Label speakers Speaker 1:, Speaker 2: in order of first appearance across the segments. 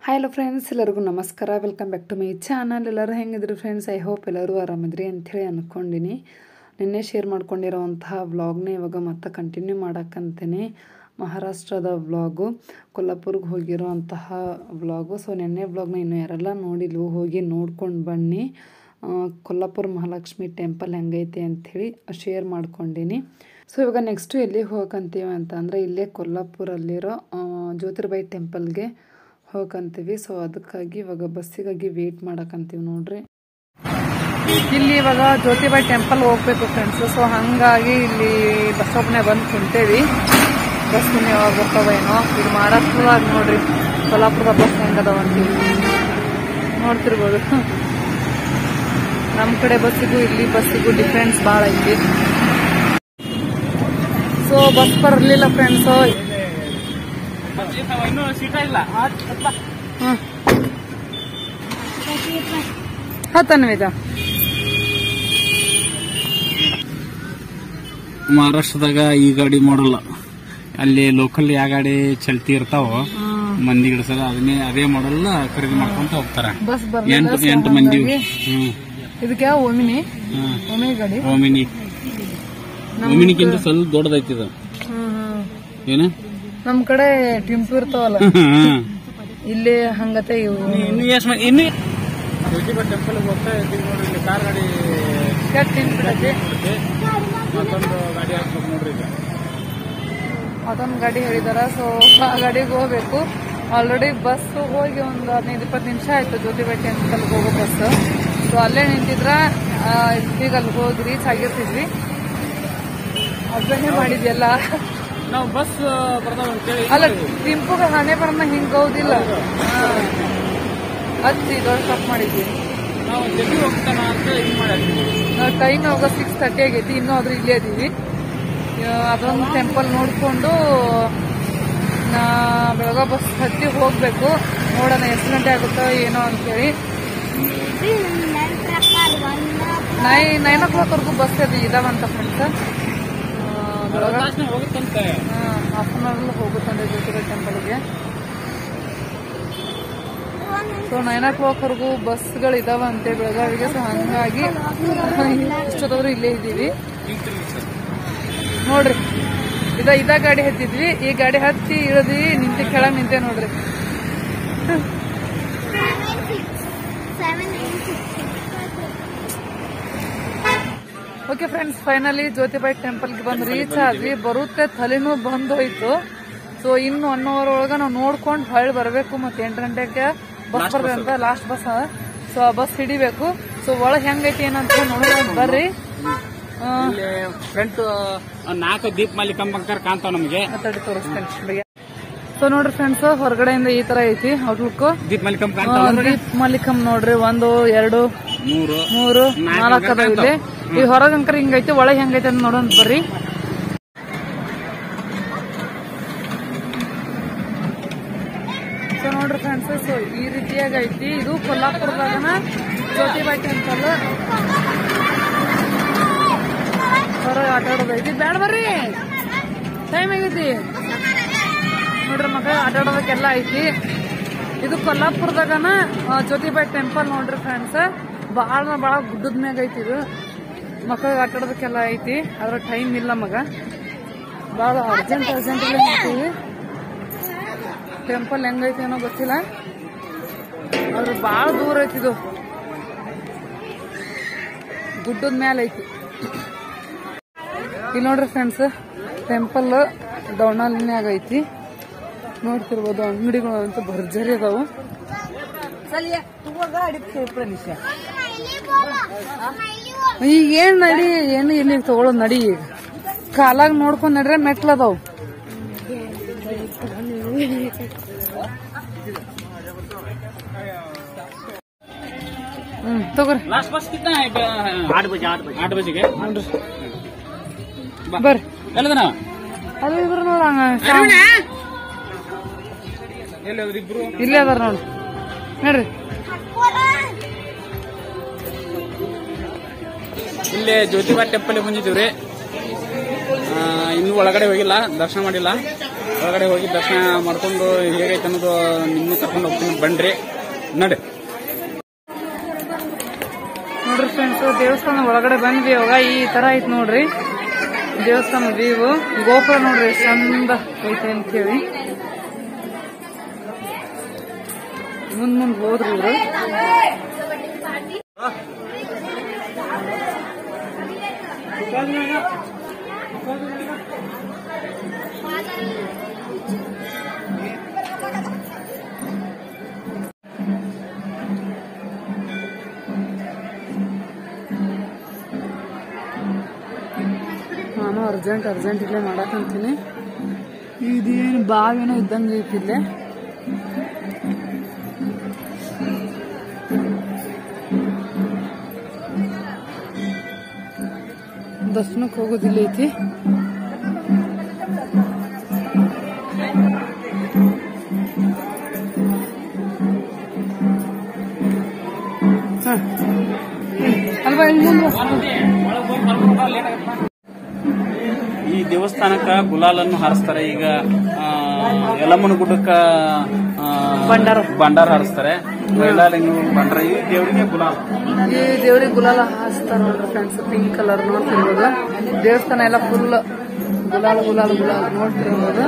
Speaker 1: Hi hello friends ಎಲ್ಲರಿಗೂ ನಮಸ್ಕಾರ welcome back to my channel ಎಲ್ಲರೂ ಹೆಂಗಿದ್ರಿ ಫ್ರೆಂಡ್ಸ್ ಐ ಹೋಪ್ ಎಲ್ಲರೂ ಆರಾಮಿದ್ರಿ ಅಂಥೇಳಿ ಅಂದ್ಕೊಂಡಿನಿ ನಿನ್ನೆ ಶೇರ್ ಮಾಡ್ಕೊಂಡಿರೋವಂತಹ ವ್ಲಾಗ್ನ ಇವಾಗ ಮತ್ತೆ ಕಂಟಿನ್ಯೂ ಮಾಡಕ್ಕಂತೀನಿ ಮಹಾರಾಷ್ಟ್ರದ ವ್ಲಾಗು ಕೊಲ್ಲಾಪುರ್ಗೆ ಹೋಗಿರೋವಂತಹ ವ್ಲಾಗು ಸೊ ನಿನ್ನೆ ವ್ಲಾಗ್ನ ಇನ್ನು ಯಾರೆಲ್ಲ ನೋಡಿಲ್ವೋ ಹೋಗಿ ನೋಡ್ಕೊಂಡು ಬನ್ನಿ ಆ, ಕೊಲ್ಲಾಪುರ ಮಹಾಲಕ್ಷ್ಮಿ ಟೆಂಪಲ್ ಹೆಂಗೈತೆ ಅಂಥೇಳಿ ಶೇರ್ ಮಾಡ್ಕೊಂಡಿನಿ ಸೊ ಇವಾಗ ನೆಕ್ಸ್ಟು ಎಲ್ಲಿಗೆ ಹೋಗಕ್ಕಂತೀವಿ ಅಂತ ಅಂದರೆ ಇಲ್ಲೇ ಕೊಲ್ಲಾಪುರಲ್ಲಿರೋ ಆ, ಜ್ಯೋತಿರ್ಬಾಯಿ ಟೆಂಪಲ್ಗೆ ಹೋಗಕ್ಕಂತೀವಿ ಸೊ ಅದಕ್ಕಾಗಿ ಇವಾಗ ಬಸ್ಸಿಗಾಗಿ ವೇಟ್ ಮಾಡಕ್ಕಂತೀವಿ ನೋಡ್ರಿ ಇಲ್ಲಿ ಇವಾಗ ಜ್ಯೋತಿಬಾಯಿ ಟೆಂಪಲ್ ಹೋಗ್ಬೇಕು ಫ್ರೆಂಡ್ಸ್ ಸೊ ಹಂಗಾಗಿ ಇಲ್ಲಿ ಬಸ್ ಸ್ಟಾಪ್ನೇ ಬಂದು ಕುಂತೇವಿ ಬಸ್ ಇನ್ನು ಯಾವಾಗ ಬರ್ತಾವ ಏನೋ ಇದು ಮಹಾರಾಷ್ಟ್ರದಾಗ ನೋಡ್ರಿ ಕೊಲ್ಲಾಪುರದ ಬಸ್ ಹೆಂಗದಾವ ಅಂತೀವಿ ನೋಡ್ತಿರ್ಬೋದು ನಮ್ಮ ಕಡೆ ಬಸ್ಸಿಗೂ ಇಲ್ಲಿ ಬಸ್ಸಿಗೂ ಡಿಫ್ರೆನ್ಸ್ ಭಾಳ ಐತಿ ಸೊ ಬಸ್ ಬರಲಿಲ್ಲ ಫ್ರೆಂಡ್ಸ್
Speaker 2: ಇನ್ನೂ ಸೀಟ ಇಲ್ಲ
Speaker 1: ಹತ್ತನ್ವೇದ
Speaker 2: ಮಹಾರಾಷ್ಟ್ರದಾಗ ಈ ಗಾಡಿ ಮಾಡಲ್ಲ ಅಲ್ಲಿ ಲೋಕಲ್ ಯಾವ ಗಾಡಿ ಚಲ್ತಿ ಇರ್ತಾವ ಮಂದಿ ಗಿಡಸಲ್ಲ ಅದನ್ನೇ ಅದೇ ಮಾಡಲ್ ಖರೀದಿ ಮಾಡ್ಕೊಂತ ಹೋಗ್ತಾರ
Speaker 1: ಬಸ್
Speaker 2: ಎಂಟು
Speaker 1: ಬರಲಿಲ್ಲ
Speaker 2: ಎಂಟು ಮಂದಿ ಹ್ಮ್
Speaker 1: ಇದಕ್ಕೆ ಯಾವ ಓಮಿನಿ
Speaker 2: ಹ್ಮ್
Speaker 1: ಓಮಿನಿ ಗಾಡಿ
Speaker 2: ಓಮಿನಿ ಓಮಿನಿಗಿಂತ ಸ್ವಲ್ಪ ದೊಡ್ಡದೈತಿ ಇದು ಏನ
Speaker 1: ನಮ್ ಕಡೆ ಟಿಂಪು ಇರ್ತಾವಲ್ಲ
Speaker 2: ಹ್ಮ್.
Speaker 1: ಇಲ್ಲಿ ಹಂಗತೆ ಇವು
Speaker 2: ಇನ್ನು ಎಷ್ಟು ಮಂದಿ ಇನ್ನು ಟೆಂಪಲ್ ಹೋಗ್ತಾ ಇದ್ದೀವಿ ನೋಡ್ರಿ ಇಲ್ಲಿ ಕಾರ್ ಗಾಡಿ
Speaker 1: ಕೆಟ್ಟ ಟಿಂಪು ಇರ್ತೈತಿ.
Speaker 2: ಮತ್ತೊಂದು ಗಾಡಿ ಹಾಕ್ಬೇಕು ನೋಡ್ರಿ ಈಗ
Speaker 1: ಅದೊಂದು ಗಾಡಿ ಹೇಳಿದಾರ ಸೊ ಆ ಗಾಡಿಗೆ ಹೋಗ್ಬೇಕು ಆಲ್ರೆಡಿ ಬಸ್ ಹೋಗಿ ಒಂದು ಹದಿನೈದು ಇಪ್ಪತ್ತು ನಿಮಿಷ ಆಯ್ತು ಜ್ಯೋತಿಬಾಯಿ ಟೆಂಪಲ್ ಹೋಗೋ ಬಸ್ ಸೊ ಅಲ್ಲೇ ನಿಂತಿದ್ರ ಆ, ಈಗ ಅಲ್ಲಿ ಹೋಗಿ ರೀಚ್ ಆಗಿರ್ತಿದ್ವಿ ಅದನ್ನೇ ಮಾಡಿದ್ಯಲ್ಲ
Speaker 2: ನಾವು ಬಸ್ ಬರ್ತಾವ ಅಂತೇಳಿ
Speaker 1: ಅಲ್ಲ ಟಿಂಪುಗೆ ಹಣೆ ಬರನ ಹಿಂಗ್ ಹೌದಿಲ್ಲ ಹಚ್ಚಿ ದೊಡ್ಡ ಸ್ಟಾಪ್ ಮಾಡಿದ್ವಿ
Speaker 2: ನಾವು ಜಲ್ದಿ ಹೋಗ್ತಾನ ಅಂತ ಇದು ಮಾಡಿದ್ವಿ
Speaker 1: ನಾವು ಟೈಮ್ ಅವಾಗ ಸಿಕ್ಸ್ ತರ್ಟಿ ಆಗೈತಿ ಇನ್ನೂ ಆದ್ರೂ ಇಲ್ಲೇ ಇದೀವಿ ಆ, ಅದೊಂದು ಟೆಂಪಲ್ ನೋಡ್ಕೊಂಡು ನಾ ಬೆಳಗ್ಗೆ ಬಸ್ ಹತ್ತಿ ಹೋಗ್ಬೇಕು ನೋಡೋಣ ಎಷ್ಟು ಗಂಟೆ ಆಗುತ್ತೋ ಏನೋ ಅಂತೇಳಿ ನೈ ನೈನ್ ಓ ಕ್ಲಾಕ್ವರೆಗೂ ಬಸ್ ಅದು ಇದಾವಂತ ಫ್ರೆಂಡ್ಸ್ ಬೆಳಗ್ಗೆ
Speaker 2: ತಾಸ್ನಾಗ ಹೋಗುತ್ತಂತೆ
Speaker 1: ಹಾಫ್ ಅನ್ ಅವರ್ ಹೋಗುತ್ತಂದ್ರೆ ಜ್ಯೋತಿಬಾಯಿ ಟೆಂಪಲ್ಗೆ ಸೊ ನೈನ್ ಓ ಕ್ಲಾಕ್ವರೆಗೂ ಬಸ್ಗಳು ಇದಾವಂತೆ ಬೆಳಗಾವಿಗೆ ಸೊ ಹಂಗಾಗಿ ಇಷ್ಟೊತ್ತಾದ್ರೂ ಇಲ್ಲೇ ಇದ್ದೀವಿ ನೋಡ್ರಿ ಇದ ಇದ ಗಾಡಿ ಹತ್ತಿದ್ವಿ ಈ ಗಾಡಿ ಹತ್ತಿ ಇಳಿದ್ವಿ ನಿಂತಿ ಕೆಳಗ್ ನಿಂತೆ ನೋಡ್ರಿ ಓಕೆ ಫ್ರೆಂಡ್ಸ್ ಫೈನಲಿ ಜ್ಯೋತಿಬಾಯಿ ಟೆಂಪಲ್ಗೆ ಬಂದು ರೀಚ್ ಆದ್ವಿ ಬರುತ್ತೆ ತಲೆನೂ ಬಂದು ಹೋಯ್ತು ಸೊ ಇನ್ನು ಒನ್ ಅವರ್ ಒಳಗ ನಾವು ನೋಡ್ಕೊಂಡು ಹೊಳ್ಳಿ ಬರಬೇಕು ಮತ್ತೆ ಎಂಟು ಗಂಟೆಗೆ ಬಸ್ ಬರ್ಬೇಕು ಅಂತ ಲಾಸ್ಟ್ ಬಸ್ ಸೊ ಆ ಬಸ್ ಹಿಡಿಬೇಕು ಸೊ ಒಳಗ್ ಹೆಂಗೈತಿ ಏನಂತ ನೋಡೋಣ ಬರ್ರಿ ಆ,
Speaker 2: ಇಲ್ಲಿ ಫ್ರಂಟ್ ನಾಲ್ಕು ದೀಪ ಮಾಲಿ ಕಂಬಂಕರ್ ಕಾಣ್ತಾವ ನಮಗೆ
Speaker 1: ಮಾತಾಡಿ ತೋರಿಸ್ತೇನೆ ಸೊ ನೋಡ್ರಿ ಫ್ರೆಂಡ್ಸ್ ಹೊರಗಡೆಯಿಂದ ಈ ತರ ಐತಿ ಔಟ್ಲುಕ್
Speaker 2: ದೀಪ ಮಾಲಿ ಕಂಬ ಕಾಣ್ತಾವ
Speaker 1: ದೀಪ್ ಮಲ್ಲಿಕಮ್ ನೋಡ್ರಿ ಒಂದು ಎರಡು
Speaker 2: ಮೂರು
Speaker 1: ಮೂರು
Speaker 2: ನಾಲ್ಕು
Speaker 1: ನಾಲ್ಕು ಅದಾವ ಇಲ್ಲಿ ಈ ಹೊರಗಂಕರ ಹಿಂಗೈತಿ ಒಳಗೆ ಹೆಂಗೈತಿ ಅಂತ ನೋಡೋಣ ಬರ್ರಿ ಸೊ ನೋಡ್ರಿ ಫ್ರೆಂಡ್ಸ್ ಸೊ ಈ ರೀತಿಯಾಗಿ ಐತಿ ಇದು ಕೊಲ್ಲಾಪುರದಾಗನ ಜ್ಯೋತಿಬಾಯಿ ಟೆಂಪಲ್ ಹೊರಗೆ ಆಟ ಆಡೋದೈತಿ ಬ್ಯಾಡ ಬರ್ರಿ ಟೈಮ್ ಆಗೈತಿ ನೋಡ್ರಿ ಮಕ್ಕಳ ಆಟ ಆಡೋದಕ್ಕೆಲ್ಲ ಐತಿ ಇದು ಕೊಲ್ಲಾಪುರದಾಗನ ಆ, ಜ್ಯೋತಿಬಾಯಿ ಟೆಂಪಲ್ ನೋಡ್ರಿ ಫ್ರೆಂಡ್ಸ್ ಭಾಳ ಭಾಳ ಗುಡ್ಡದ ಮ್ಯಾಗ ಐತಿ ಇದು ಮಕ್ಕಳಿಗೆ ಆಟ ಆಡೋದಕ್ಕೆಲ್ಲ ಐತಿ ಅದ್ರ ಟೈಮ್ ಇಲ್ಲ ಮಗ ಭಾಳ ಅರ್ಜೆಂಟ್ ಅರ್ಜೆಂಟ್ ಹೋಗ್ತೀವಿ ಟೆಂಪಲ್ ಹೆಂಗೈತಿ ಏನೋ ಗೊತ್ತಿಲ್ಲ ಆದ್ರೆ ಭಾಳ ದೂರ ಐತಿ ಇದು ಗುಡ್ಡದ ಮ್ಯಾಲ ಐತಿ ಇಲ್ಲಿ ನೋಡ್ರಿ ಫ್ರೆಂಡ್ಸ್ ಟೆಂಪಲ್ ದೌಣಾಲಿನ್ಯಾಗ ಐತಿ ನೋಡ್ತಿರ್ಬೋದು ಅಂಗಡಿಗಳು ಅಂತ ಭರ್ಜರಿ ಅದಾವು ಈಗ ಏನ್ ನಡಿ ಏನು ಇಲ್ಲಿ ತಗೊಳೋದ್ ನಡಿ ಈಗ ಕಾಲಾಗ ನೋಡ್ಕೊಂಡ್ ನಡ್ರೆ ಮೆಟ್ಲದಾವ್ ಹ್ಮ್ ತಗೋರಿ
Speaker 2: ಲಾಸ್ಟ್ ಬಸ್ ಕಿತ್ತ ಆठ ಬಜೆ ಆठ ಬಜೆಗೆ
Speaker 1: ಬರ್ರಿ
Speaker 2: ಎಲ್ಲದ ನಾವು
Speaker 1: ಅದು ಇದ್ರ ನೋಡ
Speaker 2: ಎಲ್ಲಿ ಹೋದ್ರಿ ಇಬ್ರು
Speaker 1: ಇಲ್ಲೇ ಅದಾರ ನೋಡ್ರಿ ನೋಡ್ರಿ
Speaker 2: ಇಲ್ಲೇ ಜ್ಯೋತಿಬಾ ಟೆಂಪಲ್ ಬಂದಿದ್ದೀವ್ರಿ ಆ, ಇನ್ನೂ ಒಳಗಡೆ ಹೋಗಿಲ್ಲ ದರ್ಶನ ಮಾಡಿಲ್ಲ ಒಳಗಡೆ ಹೋಗಿ ದರ್ಶನ ಮಾಡ್ಕೊಂಡು ಹೇಗೈತೆ ಅನ್ನೋದು ನಿಮ್ಮನ್ನು ಕರ್ಕೊಂಡು ಹೋಗ್ತೀನಿ ಬನ್ರಿ ನಡಿ
Speaker 1: ನೋಡ್ರಿ ಫ್ರೆಂಡ್ಸ್ ದೇವಸ್ಥಾನ ಒಳಗಡೆ ಬಂದ್ವಿ ಇವಾಗ ಈ ತರ ಐತ್ ನೋಡ್ರಿ ದೇವಸ್ಥಾನ ವ್ಯೂ ಗೋಪುರ ನೋಡ್ರಿ ಎಷ್ಟ್ ಚಂದ ಐತೆ ಅಂತ ಹೇಳಿ ಮುಂದ್ ಮುಂದ್ ಹೋದ್ರಿ ಇವ್ರು ನಾನು ಅರ್ಜೆಂಟ್ ಅರ್ಜೆಂಟ್ ಇಲ್ಲೇ ಮಾಡಕಂತೀನಿ ಇದೇನು ಬಾವಿನೋ ಇದ್ದಂಗೆ ಐತಿ ಇಲ್ಲೇ ದರ್ಶನಕ್ಕೆ ಹೋಗೋದಿಲ್ಲ ಐತಿ ಹ. ಅಲ್ವಾ ಇಲ್ಲಿ ಮುಂದೆ
Speaker 2: ಈ ದೇವಸ್ಥಾನಕ್ಕ ಗುಲಾಲನ್ನು ಹಾರಿಸ್ತಾರೆ ಈಗ ಆ, ಯಲಮ್ಮನ ಗುಡ್ಡಕ್ಕ ಆ,
Speaker 1: ಭಂಡಾರ.
Speaker 2: ಭಂಡಾರ ಹಾರಿಸ್ತಾರೆ ಮೈಲಾಲಿಂಗ ಭಂಡಾರ ಈ ದೇವರಿಗೆ ಗುಲಾಲ
Speaker 1: ಈ ದೇವ್ರಿಗೆ ಗುಲಾಲ ಹಾಸ್ತಾರ ನೋಡ್ರಿ ಫ್ರೆಂಡ್ಸ್ ಪಿಂಕ್ ಕಲರ್ ನೋಡ್ತಿರ್ಬೋದು ದೇವಸ್ಥಾನ ಎಲ್ಲ ಫುಲ್ ಗುಲಾಲ್ ಗುಲಾಲ್ ಗುಲಾಲ್ ನೋಡ್ತಿರ್ಬೋದು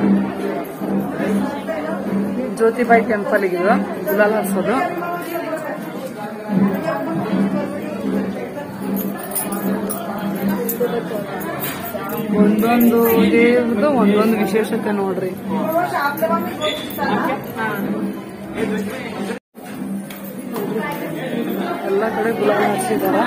Speaker 1: ಜ್ಯೋತಿಬಾಯಿ ಟೆಂಪಲ್ ಇದು ಗುಲಾಲ್ ಹಾಸೋದು ಒಂದೊಂದು ದೇವ್ರದ್ದು ಒಂದೊಂದು ವಿಶೇಷತೆ ನೋಡ್ರಿ ಎಲ್ಲ ಕಡೆ ಗುಲಾಬಿ ಹಚ್ಚಿದಾರ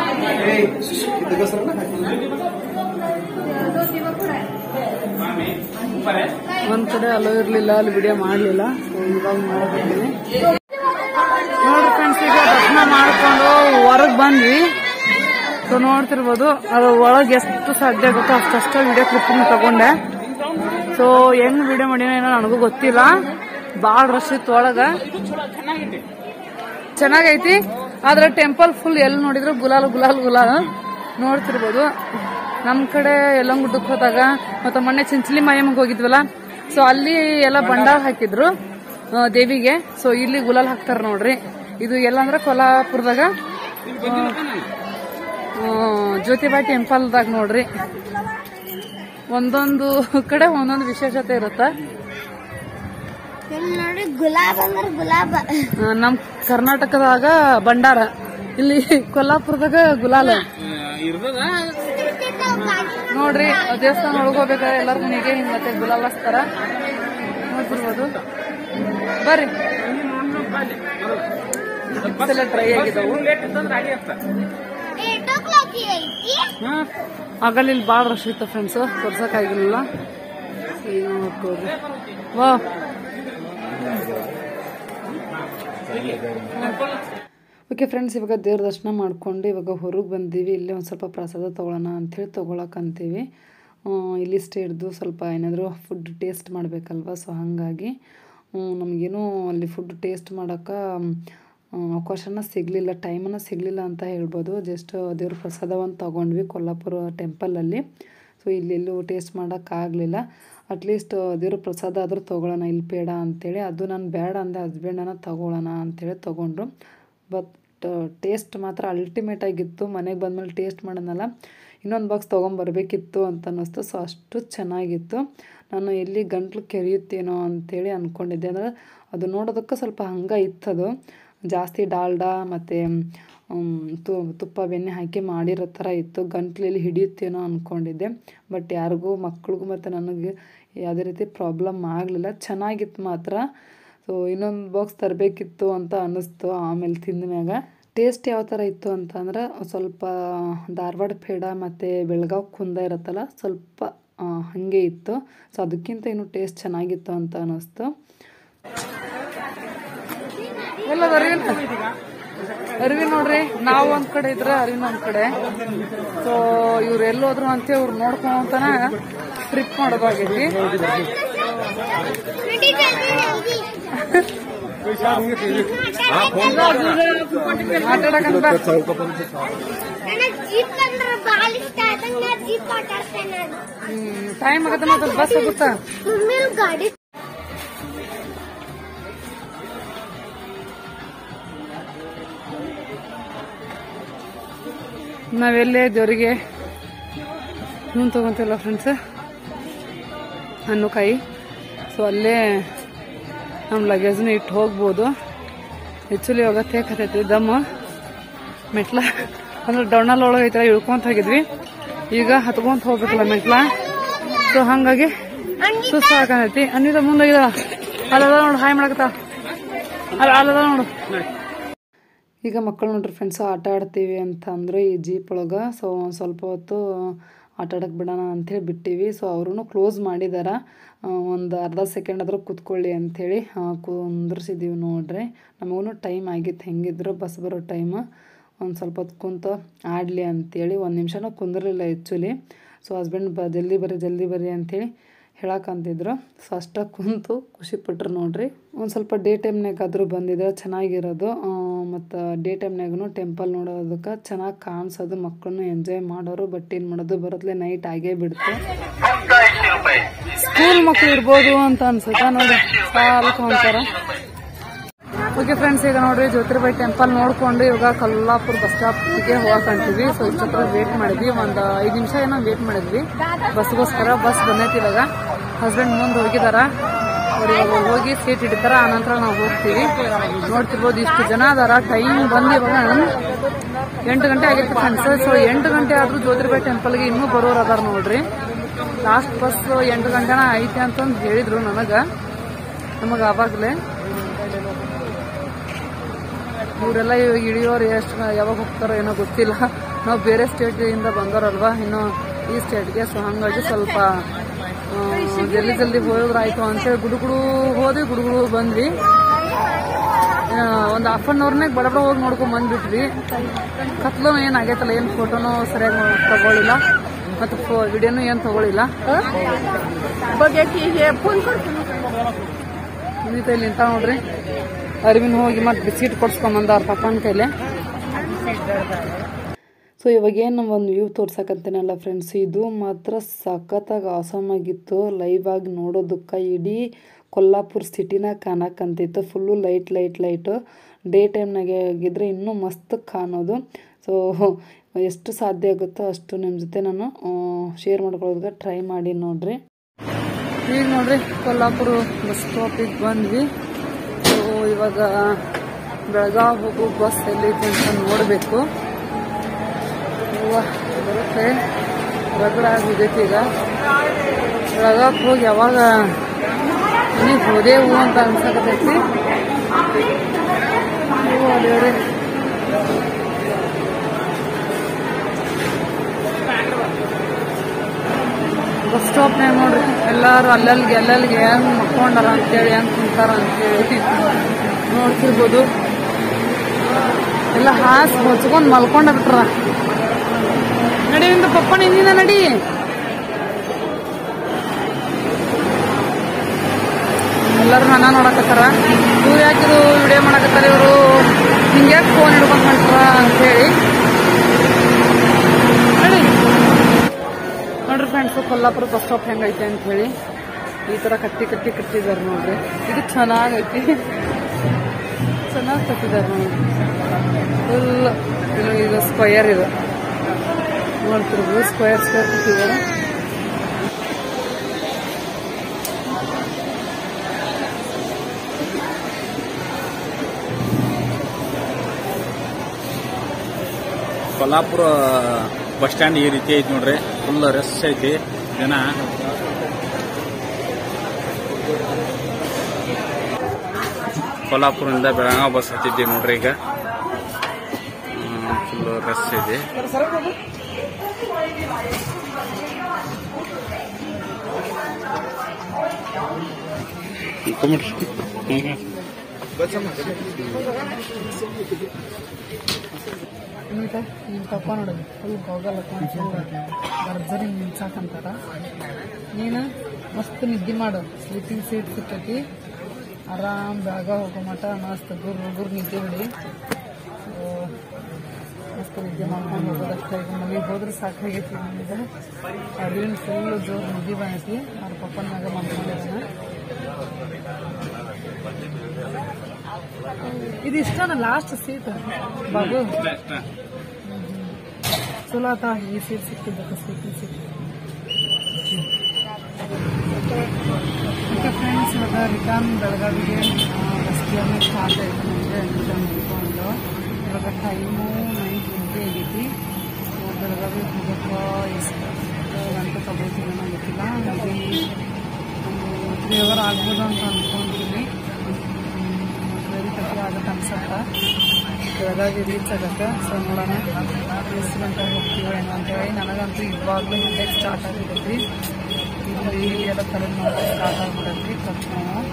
Speaker 1: ಒಂದ್ ಕಡೆ ಅಲೋ ಇರ್ಲಿಲ್ಲ ಅಲ್ಲಿ ವಿಡಿಯೋ ಮಾಡ್ಲಿಲ್ಲ ಸೊ ಇವಾಗ ಮಾಡಬೇಕಿದೆ ನೋಡ್ರಿ ಫ್ರೆಂಡ್ಸ್ ಈಗ ದರ್ಶನ ಮಾಡ್ಕೊಂಡು ಹೊರಗ್ ಬಂದ್ವಿ ಸೊ ನೋಡ್ತಿರ್ಬೋದು ಅದು ಒಳಗೆ ಎಷ್ಟು ಸಾಧ್ಯ ಆಗುತ್ತೋ ಅಷ್ಟಷ್ಟ ವಿಡಿಯೋ ಕ್ಲಿಪ್ಪಿಂಗ್ ತಗೊಂಡೆ ಸೊ ಹೆಂಗ್ ವಿಡಿಯೋ ಮಾಡಿನೋ ಏನೋ ನನಗೂ ಗೊತ್ತಿಲ್ಲ ಬಾಳ್ ರಶ್ ಇತ್ತು ಒಳಗ ಚೆನ್ನಾಗೈತಿ ಆದ್ರೆ ಟೆಂಪಲ್ ಫುಲ್ ಎಲ್ಲಿ ನೋಡಿದ್ರು ಗುಲಾಲ್ ಗುಲಾಲ್ ಗುಲಾಲ್ ನೋಡ್ತಿರ್ಬೋದು ನಮ್ ಕಡೆ ಯಲ್ಲಂಗುಡ್ಡಕ್ಕೆ ಹೋದಾಗ ಮತ್ತೆ ಮೊನ್ನೆ ಚಿಂಚಲಿ ಮಾಯಮ್ಮಗೆ ಹೋಗಿದ್ವಲ್ಲ ಸೊ ಅಲ್ಲಿ ಎಲ್ಲ ಬಂಡಾರ ಹಾಕಿದ್ರು ಆ, ದೇವಿಗೆ ಸೊ ಇಲ್ಲಿ ಗುಲಾಲ್ ಹಾಕ್ತಾರ ನೋಡ್ರಿ ಇದು ಎಲ್ಲಂದ್ರ ಕೊಲ್ಲಾಪುರದಾಗ ಆ, ಜ್ಯೋತಿಬಾಯಿ ಟೆಂಪಲ್ದಾಗ ನೋಡ್ರಿ ಒಂದೊಂದು ಕಡೆ ಒಂದೊಂದು ವಿಶೇಷತೆ ಇರುತ್ತೆ
Speaker 3: ಇಲ್ಲಿ ನೋಡಿ ಗುಲಾಬ್ ಅಂದ್ರೆ ಗುಲಾಬ
Speaker 1: ಆ, ನಮ್ ಕರ್ನಾಟಕದಾಗ ಭಂಡಾರ ಇಲ್ಲಿ ಕೊಲ್ಲಾಪುರದಾಗ ಗುಲಾಲ ನೋಡ್ರಿ ದೇವಸ್ಥಾನ ಒಳಗ್ ಹೋಗ್ಬೇಕಾದ್ರೆ ಎಲ್ಲಾರ ಮನೆಗೆ ಹಿಂಗ್ ಮತ್ತೆ ಗುಲಾಲ್ ಹಚ್ತಾರ ನೋಡ್ತಿರ್ಬೋದು ಬರ್ರಿ ಟ್ರೈ ಆಗಿದಾವು
Speaker 3: ಏಟ್ ಓ ಕ್ಲಾಕ್ ಐತಿ
Speaker 1: ಆಗಲ್ಲ ಇಲ್ಲಿ ಭಾಳ ರಶ್ ಇತ್ತು ಫ್ರೆಂಡ್ಸ್ ತೋರ್ಸಕ್ ಆಗಿರ್ಲಿಲ್ಲ ಈಗ ನೋಡ್ಕೊಡ್ರಿ ವಾ ಓಕೆ ಫ್ರೆಂಡ್ಸ್ ಇವಾಗ ದೇವ್ರ ದರ್ಶನ ಮಾಡ್ಕೊಂಡು ಇವಾಗ ಹೊರಗೆ ಬಂದೀವಿ ಇಲ್ಲಿ ಒಂದು ಸ್ವಲ್ಪ ಪ್ರಸಾದ ತೊಗೊಳ್ಳೋಣ ಅಂಥೇಳಿ ತೊಗೊಳಕ್ಕಂತೀವಿ ಇಲ್ಲಿ ಸ್ಟೇ ಹಿಡ್ದು ಸ್ವಲ್ಪ ಏನಾದರೂ ಫುಡ್ ಟೇಸ್ಟ್ ಮಾಡಬೇಕಲ್ವ ಸೊ ಹಾಗಾಗಿ ಹ್ಮ್, ನಮಗೇನು ಅಲ್ಲಿ ಫುಡ್ ಟೇಸ್ಟ್ ಮಾಡೋಕ್ಕೆ ಅವಕಾಶನ ಸಿಗಲಿಲ್ಲ ಟೈಮನ್ನು ಸಿಗಲಿಲ್ಲ ಅಂತ ಹೇಳ್ಬೋದು ಜಸ್ಟ್ ದೇವ್ರ ಪ್ರಸಾದವನ್ನು ತೊಗೊಂಡ್ವಿ ಕೊಲ್ಲಾಪುರ ಟೆಂಪಲಲ್ಲಿ ಸೊ ಇಲ್ಲೆಲ್ಲೂ ಟೇಸ್ಟ್ ಮಾಡೋಕ್ಕಾಗಲಿಲ್ಲ ಅಟ್ಲೀಸ್ಟ್ ದೇವ್ರ ಪ್ರಸಾದ ಆದರೂ ತೊಗೊಳ್ಳೋಣ ಇಲ್ಲಿ ಬೇಡ ಅಂತೇಳಿ ಅದು ನಾನು ಬೇಡ ಅಂದೆ ಹಸ್ಬೆಂಡನ್ನ ತೊಗೊಳ್ಳೋಣ ಅಂತೇಳಿ ತೊಗೊಂಡ್ರು ಬಟ್ ಟೇಸ್ಟ್ ಮಾತ್ರ ಅಲ್ಟಿಮೇಟ್ ಆಗಿತ್ತು ಮನೆಗೆ ಬಂದಮೇಲೆ ಟೇಸ್ಟ್ ಮಾಡೋಣಲ್ಲ ಇನ್ನೊಂದು ಬಾಕ್ಸ್ ತೊಗೊಂಬರ್ಬೇಕಿತ್ತು ಅಂತ ಅನ್ನಿಸ್ತು ಸೊ ಅಷ್ಟು ಚೆನ್ನಾಗಿತ್ತು ನಾನು ಎಲ್ಲಿ ಗಂಟ್ಲು ಕೆರೆಯುತ್ತೇನೋ ಅಂತೇಳಿ ಅಂದ್ಕೊಂಡಿದ್ದೆ ಅಂದರೆ ಅದು ನೋಡೋದಕ್ಕೆ ಸ್ವಲ್ಪ ಹಂಗೆ ಇತ್ತದು ಜಾಸ್ತಿ ಡಾಲ್ಡಾ ಮತ್ತು ತು ತುಪ್ಪ ಬೆಣ್ಣೆ ಹಾಕಿ ಮಾಡಿರೋ ಥರ ಇತ್ತು ಗಂಟ್ಲಲ್ಲಿ ಹಿಡಿಯುತ್ತೇನೋ ಅಂದ್ಕೊಂಡಿದ್ದೆ ಬಟ್ ಯಾರಿಗೂ ಮಕ್ಳಿಗೂ ಮತ್ತು ನನಗೆ ಯಾವುದೇ ರೀತಿ ಪ್ರಾಬ್ಲಮ್ ಆಗಲಿಲ್ಲ ಚೆನ್ನಾಗಿತ್ತು ಮಾತ್ರ ಸೊ ಇನ್ನೊಂದು ಬಾಕ್ಸ್ ತರಬೇಕಿತ್ತು ಅಂತ ಅನ್ನಿಸ್ತು ಆಮೇಲೆ ತಿಂದ ಮ್ಯಾಗ ಟೇಸ್ಟ್ ಯಾವ ಥರ ಇತ್ತು ಅಂತಂದ್ರೆ ಸ್ವಲ್ಪ ಧಾರವಾಡ ಪೇಡ ಮತ್ತು ಬೆಳಗಾವ್ ಕುಂದ ಇರುತ್ತಲ್ಲ ಸ್ವಲ್ಪ ಆ, ಹಾಗೆ ಇತ್ತು ಸೊ ಅದಕ್ಕಿಂತ ಇನ್ನೂ ಟೇಸ್ಟ್ ಚೆನ್ನಾಗಿತ್ತು ಅಂತ ಅನ್ನಿಸ್ತು ಎಲ್ಲ ಅರಿವಿನ ಅರಿವಿ ನೋಡ್ರಿ ನಾವು ಒಂದ್ ಕಡೆ ಇದ್ರೆ ಅರಿವಿನ ಒಂದ್ ಕಡೆ ಸೊ ಇವ್ರು ಎಲ್ಲೋದ್ರು ಅಂತ ಇವ್ರು ನೋಡ್ಕೊಂತಾನ ಟ್ರಿಪ್ ಮಾಡೋದಾಗೈತಿ ಆಟ ಆಡಕಂತ ಬಾ.
Speaker 3: ನನಗೆ ಜೀಪ್ ಅಂದ್ರೆ ಭಾಳ ಇಷ್ಟ ಆದಂಗ ನಾ ಜೀಪ್ ಆಟ ಆಡ್ತೇನೆ ನಾನು
Speaker 1: ಹ್ಮ್ ಟೈಮ್ ಆಗತ್ತೆ ಮತ್ತೆ ಬಸ್ ಹೋಗುತ್ತಾ
Speaker 3: ಮಮ್ಮಿ ಗಾಡಿ
Speaker 1: ನಾವೆಲ್ಲೇ ದೇವರಿಗೆ ಹ್ಞೂ ತಗೊಂತಿಲ್ಲ ಫ್ರೆಂಡ್ಸ್ ಹಣ್ಣುಕಾಯಿ ಸೊ ಅಲ್ಲೇ ನಮ್ಮ ಲಗೇಜ್ನ ಇಟ್ಟು ಹೋಗ್ಬೋದು ಆ್ಯಕ್ಚುಲಿ ಇವಾಗ ತೇಕತೈತಿ ದಮ್ಮ ಮೆಟ್ಲ ಅಂದ್ರೆ ಡೌನಲ್ಲಿ ಒಳಗೆ ಐತಲ್ಲ ಇಳ್ಕೊಂತ ಹೋಗಿದ್ವಿ ಈಗ ಹತ್ಕೊಂತ ಹೋಗ್ಬೇಕಲ್ಲ ಮೆಟ್ಲ ಸೊ ಹಂಗಾಗಿ ಸುಸ್ತು ಹಾಕತೈತಿ ಅನ್ನಿದ ಮುಂದೋಗಿದ ಅಲ್ಲದ ನೋಡು ಹಾಯ್ ಮಾಡಕತ್ತ ಅಲ್ಲ ಅಲ್ಲದ ನೋಡು ಈಗ ಮಕ್ಕಳು ನೋಡ್ರಿ ಫ್ರೆಂಡ್ಸ್ ಆಟ ಆಡ್ತೀವಿ ಅಂತ ಅಂದ್ರೆ ಈ ಜೀಪ್ ಒಳಗೆ ಸೊ ಒಂದು ಸ್ವಲ್ಪ ಹೊತ್ತು ಆಟ ಆಡಕ್ಕೆ ಬಿಡೋಣ ಅಂಥೇಳಿ ಬಿಟ್ಟಿವಿ ಸೊ ಅವರು ಕ್ಲೋಸ್ ಮಾಡಿದಾರ ಒಂದು ಅರ್ಧ ಸೆಕೆಂಡ್ ಆದ್ರೂ ಕೂತ್ಕೊಳ್ಳಿ ಅಂಥೇಳಿ ಕುಂದ್ರಿಸಿದ್ದೀವಿ ನೋಡ್ರಿ ನಮಗೂ ಟೈಮ್ ಆಗಿತ್ತು ಹೆಂಗಿದ್ರು ಬಸ್ ಬರೋ ಟೈಮ್ ಒಂದು ಸ್ವಲ್ಪ ಹೊತ್ತು ಕುಂತು ಆಡಲಿ ಅಂತೇಳಿ ಒಂದು ನಿಮಿಷನೂ ಕುಂದಿರಲಿಲ್ಲ ಆ್ಯಕ್ಚುಲಿ ಸೊ ಹಸ್ಬೆಂಡ್ ಬ ಜಲ್ದಿ ಬರ್ರಿ ಜಲ್ದಿ ಬರ್ರಿ ಅಂಥೇಳಿ ಹೇಳಕ್ಕಂತಿದ್ರು ಸೊ ಅಷ್ಟ ಕುಂತು ಖುಷಿ ಪಟ್ರು ನೋಡ್ರಿ ಒಂದು ಸ್ವಲ್ಪ ಡೇ ಟೈಮ್ನಾಗಾದ್ರೂ ಬಂದಿದ್ರೆ ಚೆನ್ನಾಗಿರೋದು ಮತ್ತು ಡೇ ಟೈಮ್ನಾಗೂ ಟೆಂಪಲ್ ನೋಡೋದಕ್ಕೆ ಚೆನ್ನಾಗಿ ಕಾಣಿಸೋದು ಮಕ್ಕಳನ್ನು ಎಂಜಾಯ್ ಮಾಡೋರು ಬಟ್ ಏನು ಮಾಡೋದು ಬರೋದ್ಲೆ ನೈಟ್ ಆಗೇ ಬಿಡುತ್ತೆ ಸ್ಕೂಲ್ ಮಕ್ಳು ಇರ್ಬೋದು ಅಂತ ಅನ್ಸುತ್ತೆ ನೋಡಿ ಸಾಲಕ್ಕೆ ಅಂತಾರ ಓಕೆ ಫ್ರೆಂಡ್ಸ್ ಈಗ ನೋಡ್ರಿ ಜ್ಯೋತಿರ್ಬಾಯಿ ಟೆಂಪಲ್ ನೋಡ್ಕೊಂಡು ಇವಾಗ ಕಲ್ಲಾಪುರ ಬಸ್ ಸ್ಟಾಪ್ಗೆ ಹೋಗಕಂತೀವಿ ಸೊ ಇಷ್ಟ ಹತ್ರ ವೇಟ್ ಮಾಡಿದ್ವಿ ಒಂದು ಐದು ನಿಮಿಷ ಏನೋ ವೇಟ್ ಮಾಡಿದ್ವಿ ಬಸ್ಗೋಸ್ಕರ ಬಸ್ ಬಂದೈತಿ ಇವಾಗ ಹಸ್ಬೆಂಡ್ ಮುಂದೆ ಹೋಗಿದಾರ ಅವ್ರು ಇವಾಗ ಹೋಗಿ ಸೀಟ್ ಹಿಡಿತಾರ ಆನಂತರ ನಾವು ಹೋಗ್ತೀವಿ ನೋಡ್ತಿರ್ಬೋದು ಇಷ್ಟು ಜನ ಅದಾರ ಟೈಮ್ ಬಂದು ಇವಾಗ ಎಂಟು ಗಂಟೆ ಆಗಿತ್ತು ಫ್ರೆಂಡ್ಸ್ ಸೊ ಎಂಟು ಗಂಟೆ ಆದ್ರೂ ಜ್ಯೋತಿರ್ಬಾಯಿ ಟೆಂಪಲ್ಗೆ ಇನ್ನೂ ಬರೋರು ಅದಾರ ನೋಡ್ರಿ ಲಾಸ್ಟ್ ಬಸ್ ಎಂಟು ಗಂಟೆನ ಐತೆ ಅಂತಂದು ಹೇಳಿದ್ರು ನನಗ ನಮಗೆ ಆವಾಗಲೇ ಇವರೆಲ್ಲ ಇಳಿಯೋರು ಎಷ್ಟು ಯಾವಾಗ ಹೋಗ್ತಾರೋ ಏನೋ ಗೊತ್ತಿಲ್ಲ ನಾವು ಬೇರೆ ಸ್ಟೇಟ್ ಇಂದ ಬಂದವರಲ್ವಾ ಇನ್ನು ಈ ಸ್ಟೇಟ್ಗೆ ಸೊ ಹಂಗಾಗಿ ಸ್ವಲ್ಪ ಆ, ಜಲ್ದಿ ಜಲ್ದಿ ಹೋದ್ರಾಯ್ತು ಅಂತೇಳಿ ಗುಡುಗುಡು ಹೋದ್ವಿ ಗುಡುಗುಡು ಬಂದ್ವಿ ಆ, ಒಂದು ಹಾಫ್ ಅನ್ ಅವರ್ನಾಗ ಬಡ ಬಡ ಹೋಗಿ ನೋಡ್ಕೊಂಡ್ ಬಂದ್ಬಿಟ್ವಿ ಕತ್ಲು ಏನ್ ಆಗೈತಲ್ಲ ಏನ್ ಫೋಟೋನು ಸರಿಯಾಗಿ ತಗೊಳಿಲ್ಲ ಮತ್ತು ವಿಡಿಯೋನು ಏನ್ ತಗೊಳಿಲ್ಲ ಇನ್ನಿತ ಇಲ್ಲಿ ನಿಂತ ನೋಡ್ರಿ ಅರಿವಿನ ಹೋಗಿ ಮತ್ತೆ ಬಿಸ್ಕಿಟ್ ಕೊಡ್ಸ್ಕೊಂಬಂದ ಅವ್ರ ಪಪ್ಪನ ಕೈಲಿ ಸೊ ಇವಾಗ ಏನು ಒಂದು ವ್ಯೂ ತೋರ್ಸಕತ್ತೇನಲ್ಲ ಫ್ರೆಂಡ್ಸ್ ಇದು ಮಾತ್ರ ಸಖತ್ತಾಗಿ ಆಸಮ್ ಆಗಿತ್ತು ಲೈವ್ ಆಗಿ ನೋಡೋದಕ್ಕೆ ಇಡೀ ಕೊಲ್ಲಾಪುರ ಸಿಟಿನ ಕಾಣಕ್ಕಂತಿತ್ತು full light light light day ಟೈಮ್ನಾಗೆ ಆಗಿದ್ರೆ ಇನ್ನೂ ಮಸ್ತ್ ಕಾಣೋದು ಸೊ ಎಷ್ಟು ಸಾಧ್ಯ ಆಗುತ್ತೋ ಅಷ್ಟು ನಿಮ್ಮ ಜೊತೆ ನಾನು ಶೇರ್ ಮಾಡ್ಕೊಳ್ಳೋದಕ್ಕೆ ಟ್ರೈ ಮಾಡಿ ನೋಡ್ರಿ ಈಗ ನೋಡ್ರಿ ಕೊಲ್ಲಾಪುರ ಬಸ್ ಸ್ಟಾಪಿಗೆ ಬಂದ್ವಿ ಸೊ ಇವಾಗ ಬೆಳಗಾವ್ ಹೋಗೋ ಬಸ್ ಎಲ್ಲೈತೆ ಅಂತ ನೋಡಬೇಕು ಬರುತ್ತೆ ರಗಡ ಆಗಿದೈತಿ ಈಗ ಬೆಳಗಾವ್ಗೆ ಹೋಗಿ ಯಾವಾಗ ಮನೆಗೆ ಹೋದೇವು ಅಂತ ಅನ್ಸಕತೈತಿ ಓ ದೇವ್ರೇ. ಬಸ್ ಸ್ಟಾಪ್ನಾಗ ನೋಡ್ರಿ ಎಲ್ಲಾರು ಅಲ್ಲಲ್ಲಿಗೆ ಅಲ್ಲಲ್ಲಿಗೆ ಹೆಂಗ್ ಮಕ್ಕೊಂಡಾರ ಅಂತೇಳಿ ಹೆಂಗ್ ಕುಂತಾರ ಅಂತೇಳಿ ನೋಡ್ತಿರ್ಬೋದು ಎಲ್ಲ ಹಾಸ್ ಹೊಚ್ಕೊಂಡ್ ಮಲ್ಕೊಂಡ ಬಿಟ್ರ ನಡಿ ನಿಂದು ಪಪ್ಪ ನಿಂದಿನ ನಡಿ ಎಲ್ಲರೂ ನನ್ನ ನೋಡಕತ್ತಾರ ಇವ್ರು ಯಾಕಿದು ವಿಡಿಯೋ ಮಾಡಕತ್ತಾರ ಇವರು ಹಿಂಗೆ ಫೋನ್ ಹಿಡ್ಕೊಂಡ್ ಹೊಂಟ್ರ ಅಂತೇಳಿ ನಡಿ ನೋಡ್ರಿ ಫ್ರೆಂಡ್ಸ್ ಕೊಲ್ಲಾಪುರ ಬಸ್ ಸ್ಟಾಪ್ ಹೆಂಗೈತೆ ಅಂತ ಹೇಳಿ ಈ ತರ ಕಟ್ಟಿ ಕಟ್ಟಿ ಕಟ್ಟಿದಾರೆ ನೋಡ್ರಿ ಇದು ಚೆನ್ನಾಗೈತಿ ಚೆನ್ನಾಗಿ ಕಟ್ಟಿದಾರೆ ನೋಡ್ರಿ ಫುಲ್ ಇದು ಇದು ಸ್ಕ್ವಯರ್ ಇದು ನೋಡ್ತಿರ್ಬೋದು ಸ್ಕ್ವಯರ್ ಸ್ಕ್ವಯರ್ ಕಟ್ಟಿದ್ದಾರೆ
Speaker 2: ಕೊಲ್ಲಾಪುರ ಬಸ್ ಸ್ಟ್ಯಾಂಡ್ ಈ ರೀತಿ ಐತಿ ನೋಡ್ರಿ ಫುಲ್ ರಶ್ ಐತಿ ಜನ ಕೊಲ್ಲಾಪುರದಿಂದ ಬೆಳಗಾವ್ ಬಸ್ ಹತ್ತಿದ್ದೀವಿ ನೋಡ್ರಿ ಈಗ ಫುಲ್ ರಶ್ ಇದೆ
Speaker 1: ಮತ್ತೆ ನಿಮ್ಮ ಪಪ್ಪ ನೋಡೋದು ಫುಲ್ ಹೋಗಲ್ಲ ಭರ್ಜರಿ ನಿಲ್ಸಾಕಂತಾರ ನೀನು ಮಸ್ತ್ ನಿದ್ದೆ ಮಾಡು ಸ್ಲೀಪಿಂಗ್ ಸೀಟ್ ಸಿಕ್ಕೈತಿ ಆರಾಮ್ ಬೇಗ ಹೋಗೋ ಮಟ ಮಸ್ತ್ ಗುರ್ ಗುರ್ ನಿದ್ದೆ ಬಿಡಿ ಸೊ, ಮಸ್ತ್ ನಿದ್ದೆ ಮಾಡ್ಕೊಂಡು ಹೋಗೋದಷ್ಟೇ ಈಗ ಮನೆಗೆ ಹೋದ್ರೆ ಸಾಕಾಗೈತಿ ನಮಗೆ ಅದೇನು ಫುಲ್ ಜೋರು ನಿದ್ದೆ ಬಂದೈತಿ ಅವ್ರ ಪಪ್ಪನ ಮ್ಯಾಗ ಮಾಡ್ಕೊಂಡಿದ್ದಾನೆ ಇದು ಇಷ್ಟನ ಲಾಸ್ಟ್ ಸೀಟ್ ಬಾಬು ಚಲೋ ಆತ ಈ ಸೀಟ್ ಸಿಕ್ಕಿದ್ದಕ್ಕೆ ಸೀಟ್ ಸಿಕ್ಕಿದ್ದು ಓಕೆ ಫ್ರೆಂಡ್ಸ್ ಇವಾಗ ರಿಟರ್ನ್ ಬೆಳಗಾವಿಗೆ ರಸ್ತೆಯನ್ನು ಸ್ಟಾರ್ಟ್ ಆಯಿತು ನಮಗೆ ರಿಟರ್ನ್ ಮುಗಿಕೊಂಡು ಇವಾಗ ಟೈಮು ನೈನ್ ಟ್ವೆಂಟಿ ಆಗೈತಿ ಸೊ ಬೆಳಗಾವಿ ಹೋಗೋಕ್ಕೆ ಎಷ್ಟು ಗಂಟೆ ತಗೋತೀನಿ ಅನ್ನೋ ಗೊತ್ತಿಲ್ಲ ಮೇಬಿ ಒಂದು ತ್ರೀ ಅವರ್ ಆಗ್ಬೋದು ಅಂತ ಅಂದ್ಕೊಂತೀನಿ ವೆರಿ ತಪ್ಪು ಆಗುತ್ತೆ ಅನ್ಸತ್ತೆ ಬೆಳಗಾವಿ ರೀಚ್ ಆಗುತ್ತೆ ಸೊ ನೋಡೋಣ ಎಷ್ಟು ಗಂಟೆ ಹೋಗ್ತೀವೋ ಏನೋ ಅಂತೇಳಿ ನನಗಂತೂ ಇವಾಗಲೂ ಹಿಂದಕ್ಕೆ ಸ್ಟಾರ್ಟ್ ಆಗಿರ್ತೈತಿ ಇಲ್ಲಿ ಎಲ್ಲ ತಲೆ ನೋವು ಸ್ಟಾರ್ಟ್ ಆಗ್ಬಿಡತ್ರಿ ಕತ್ ನೋವು